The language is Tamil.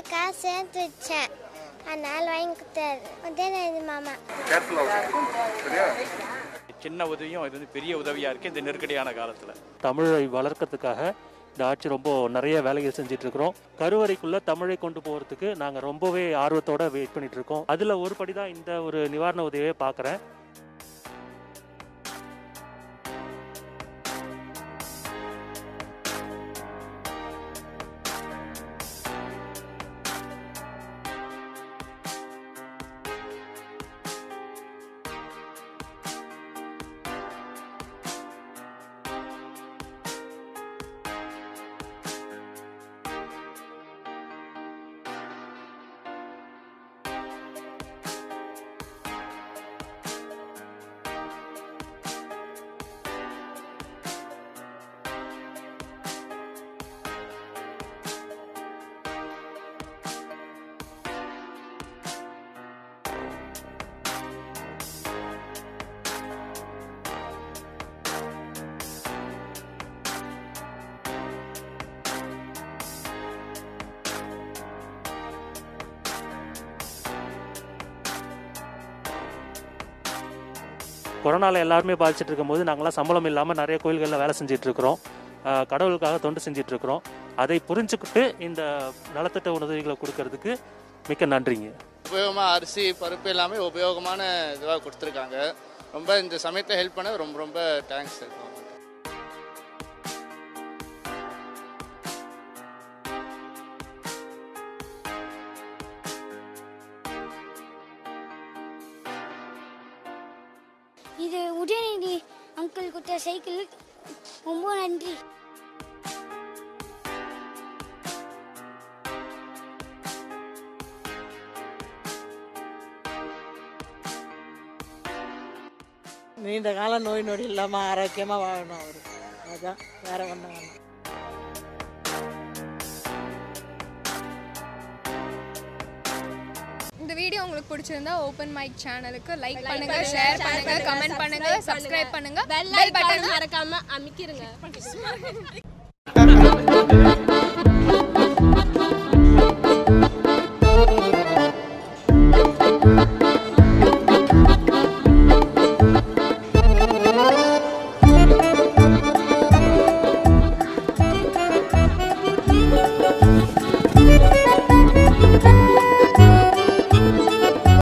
காசு சேர்த்து வச்சேன் அதனால வாங்கி கொடுத்தாரு உதயநிதி மாமா சின்ன உதவியும் இது வந்து பெரிய உதவியாக இருக்குது இந்த நெருக்கடியான காலத்தில் தமிழை வளர்க்கறதுக்காக இந்த ஆட்சி ரொம்ப நிறைய வேலைகள் செஞ்சுட்டு இருக்கிறோம் கருவறைக்குள்ள தமிழை கொண்டு போகிறதுக்கு நாங்கள் ரொம்பவே ஆர்வத்தோட வெயிட் பண்ணிட்டு இருக்கோம் அதில் ஒரு படி தான் இந்த ஒரு நிவாரண உதவியை பார்க்குறேன் கொரோனாவில் எல்லாருமே பாதிச்சிட்டு இருக்கும்போது நாங்களாம் சம்பளம் இல்லாமல் நிறைய கோயில்களில் வேலை செஞ்சுட்டு இருக்கிறோம் ஆஹ் கடவுளுக்காக தொண்டு செஞ்சுட்டு இருக்கிறோம் அதை புரிஞ்சுக்கிட்டு இந்த நலத்திட்ட உதவிகளை கொடுக்கறதுக்கு மிக்க நன்றிங்க உபயோகமாக அரிசி பருப்பு எல்லாமே உபயோகமான இதுவாக கொடுத்துருக்காங்க ரொம்ப இந்த சமயத்தில் ஹெல்ப் பண்ண ரொம்ப ரொம்ப தேங்க்ஸ் இருக்கும் இது உதயநிதி அங்கிள் கொடுத்த சைக்கிள் ரொம்ப நன்றி நீண்ட கால நோய் நொடி இல்லாமல் ஆரோக்கியமாக வாழணும் அவர் அதுதான் வேற ஒன்றும் வேணாம் இந்த வீடியோ உங்களுக்கு பிடிச்சிருந்தா ஓப்பன் மைக் சேனலுக்கு லைக் பண்ணுங்க ஷேர் பண்ணுங்க கமெண்ட் பண்ணுங்க சப்ஸ்கிரைப் பண்ணுங்க பெல் பட்டன் மறக்காம அமைக்கிருங்க